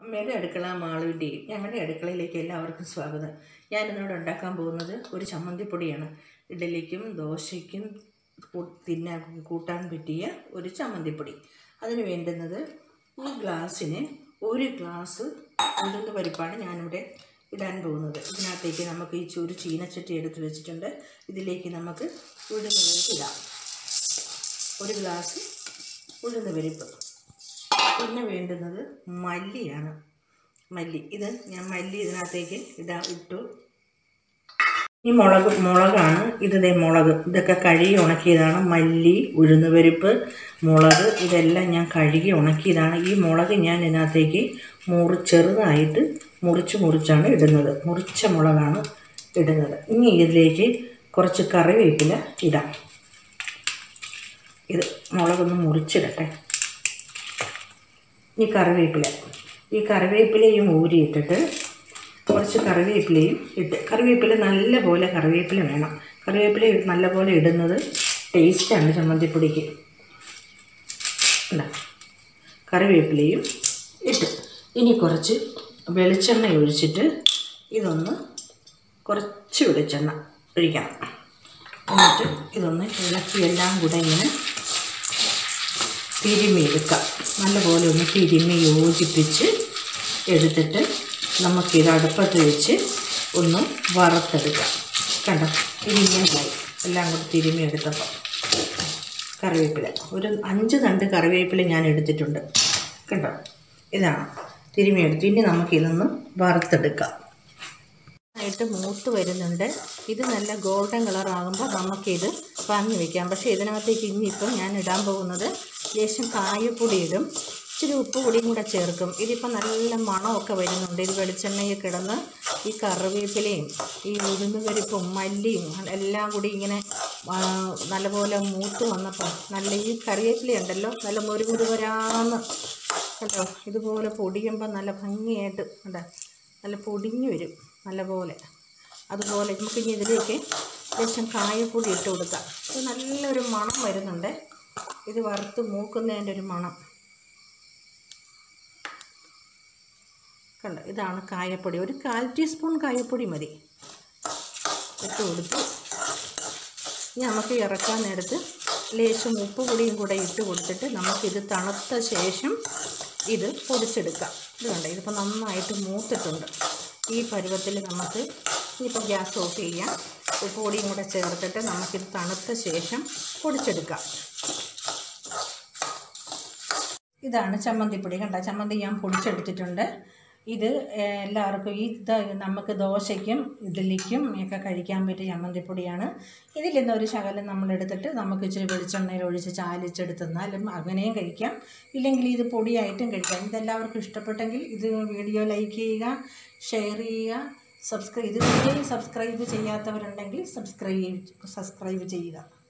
അമ്മയുടെ അടുക്കള മാളുവിൻ്റെയും ഞങ്ങളുടെ അടുക്കളയിലേക്ക് എല്ലാവർക്കും സ്വാഗതം ഞാനിന്നിവിടെ ഉണ്ടാക്കാൻ പോകുന്നത് ഒരു ചമ്മന്തിപ്പൊടിയാണ് ഇഡലിക്കും ദോശയ്ക്കും കൂ- തിന്നാൻ കൂട്ടാൻ പറ്റിയ ഒരു ചമ്മന്തിപ്പൊടി അതിന് വേണ്ടുന്നത് ഈ ഗ്ലാസ്സിന് ഒരു ഗ്ലാസ് ഉഴുന്ന് പരിപ്പാണ് ഞാനിവിടെ ഇടാൻ പോകുന്നത് ഇതിനകത്തേക്ക് നമുക്ക് ഈ ഒരു ചീനച്ചട്ടി എടുത്ത് വെച്ചിട്ടുണ്ട് ഇതിലേക്ക് നമുക്ക് ഉഴുന്ന് പരിപ്പ് ഇടാം ഒരു ഗ്ലാസ് ഉഴുന്ന് പരിപ്പ് പിന്നെ വേണ്ടുന്നത് മല്ലിയാണ് മല്ലി ഇത് ഞാൻ മല്ലി ഇതിനകത്തേക്ക് ഇടാ ഇട്ടു ഈ മുളക് മുളകാണ് ഇത് ദേ മുളക് ഇതൊക്കെ കഴുകി ഉണക്കിയതാണ് മല്ലി ഉഴുന്നുപരിപ്പ് മുളക് ഇതെല്ലാം ഞാൻ കഴുകി ഉണക്കിയതാണ് ഈ മുളക് ഞാൻ ഇതിനകത്തേക്ക് മുറി ചെറുതായിട്ട് മുറിച്ച് മുറിച്ചാണ് ഇടുന്നത് മുറിച്ച മുളകാണ് ഇടുന്നത് ഇനി ഇതിലേക്ക് കുറച്ച് കറിവേപ്പില ഇടാം ഇത് മുളകൊന്ന് മുറിച്ചിടട്ടെ ഈ കറിവേപ്പില ഈ കറിവേപ്പിലയും ഊരിയിട്ടിട്ട് കുറച്ച് കറിവേപ്പിലയും ഇട്ട് കറിവേപ്പില നല്ലപോലെ കറിവേപ്പില വേണം കറിവേപ്പില നല്ലപോലെ ഇടുന്നത് ടേസ്റ്റാണ് ചമ്മന്തിപ്പൊടിക്ക് ഉണ്ടാ കറിവേപ്പിലയും ഇട്ട് ഇനി കുറച്ച് വെളിച്ചെണ്ണ ഒഴിച്ചിട്ട് ഇതൊന്ന് കുറച്ച് വെളിച്ചെണ്ണ ഒഴിക്കണം എന്നിട്ട് ഇതൊന്ന് ഇളക്കി എല്ലാം കൂടെ ഇങ്ങനെ തിരുമ്മി എടുക്കാം നല്ലപോലെ ഒന്ന് തിരുമ്മി യോജിപ്പിച്ച് എടുത്തിട്ട് നമുക്കിത് അടുപ്പത്ത് വെച്ച് ഒന്ന് വറുത്തെടുക്കാം കണ്ടോ തിരിഞ്ഞായി എല്ലാം കൂടി തിരുമ്മി എടുത്തപ്പോൾ കറിവേപ്പില ഒരു അഞ്ച് തണ്ട് കറിവേപ്പില ഞാൻ എടുത്തിട്ടുണ്ട് കണ്ടോ ഇതാണ് തിരുമ്മി എടുത്തു ഇനി നമുക്കിതൊന്ന് വറുത്തെടുക്കാം ആയിട്ട് മൂത്ത് വരുന്നുണ്ട് ഇത് നല്ല ഗോൾഡൻ കളർ ആകുമ്പോൾ നമുക്കിത് വാങ്ങി വെക്കാം പക്ഷേ ഇതിനകത്തേക്ക് ഇനിയിപ്പം ഞാൻ ഇടാൻ പോകുന്നത് ലേശം കായപ്പൊടി ഇടും ഇച്ചിരി ഉപ്പ് പൊടിയും കൂടെ ചേർക്കും ഇതിപ്പോൾ നല്ല മണമൊക്കെ വരുന്നുണ്ട് ഇത് വെളിച്ചെണ്ണയിൽ കിടന്ന് ഈ കറിവേപ്പിലയും ഈ ഉഴുന്നുപരിപ്പും മല്ലിയും എല്ലാം കൂടി ഇങ്ങനെ ആ, നല്ലപോലെ മൂത്ത് വന്നപ്പോൾ നല്ല ഈ കറിവേപ്പില ഉണ്ടല്ലോ നല്ല മുരുമുരുവരാന്ന് കേട്ടോ ഇതുപോലെ പൊടിയുമ്പോൾ നല്ല ഭംഗിയായിട്ട് കണ്ടോ നല്ല പൊടിഞ്ഞു വരും നല്ലപോലെ അതുപോലെ നമുക്ക് ഇനി ഇതിലേക്ക് ലേശം കായപ്പൊടി ഇട്ട് കൊടുക്കാം ഇത് നല്ലൊരു മണം വരുന്നുണ്ട് ഇത് വറുത്ത് മൂക്കുന്നതിൻ്റെ ഒരു മണം കണ്ടോ ഇതാണ് കായപ്പൊടി ഒരു കാൽ ടീസ്പൂൺ കായപ്പൊടി മതി ഇട്ട് കൊടുത്തു ഇനി നമുക്ക് ഇറക്കാൻ നേരത്ത് ലേശം ഉപ്പ് പൊടിയും കൂടെ ഇട്ട് കൊടുത്തിട്ട് നമുക്കിത് തണുത്ത ശേഷം ഇത് പൊടിച്ചെടുക്കാം ഇത് കണ്ടോ ഇതിപ്പോൾ നന്നായിട്ട് മൂത്തിട്ടുണ്ട് ഈ പരുവത്തിൽ നമുക്ക് ഇനിയിപ്പോൾ ഗ്യാസ് ഓഫ് ചെയ്യാം ഉപ്പ് പൊടിയും കൂടെ ചേർത്തിട്ട് നമുക്കിത് തണുത്ത ശേഷം പൊടിച്ചെടുക്കാം ഇതാണ് ചമ്മന്തിപ്പൊടി കണ്ട ചമ്മന്തി ഞാൻ പൊടിച്ചെടുത്തിട്ടുണ്ട് ഇത് ഏഹ്, എല്ലാവർക്കും ഈ ഇത് നമുക്ക് ദോശയ്ക്കും ഇഡ്ഡലിക്കും ഒക്കെ കഴിക്കാൻ പറ്റിയ ചമ്മന്തിപ്പൊടിയാണ് ഇതിൽ നിന്ന് ഒരു ശകലം നമ്മളെടുത്തിട്ട് നമുക്ക് ഇച്ചിരി വെളിച്ചെണ്ണയിൽ ഒഴിച്ച് ചാലിച്ചെടുത്തെന്നാലും അങ്ങനെയും കഴിക്കാം ഇല്ലെങ്കിൽ ഇത് പൊടിയായിട്ടും കഴിക്കാം ഇതെല്ലാവർക്കും ഇഷ്ടപ്പെട്ടെങ്കിൽ ഇത് വീഡിയോ ലൈക്ക് ചെയ്യുക ഷെയർ ചെയ്യുക സബ്സ്ക്രൈബ് ഇതുവരെയും സബ്സ്ക്രൈബ് ചെയ്യാത്തവരുണ്ടെങ്കിൽ സബ്സ്ക്രൈബ് സബ്സ്ക്രൈബ് ചെയ്യുക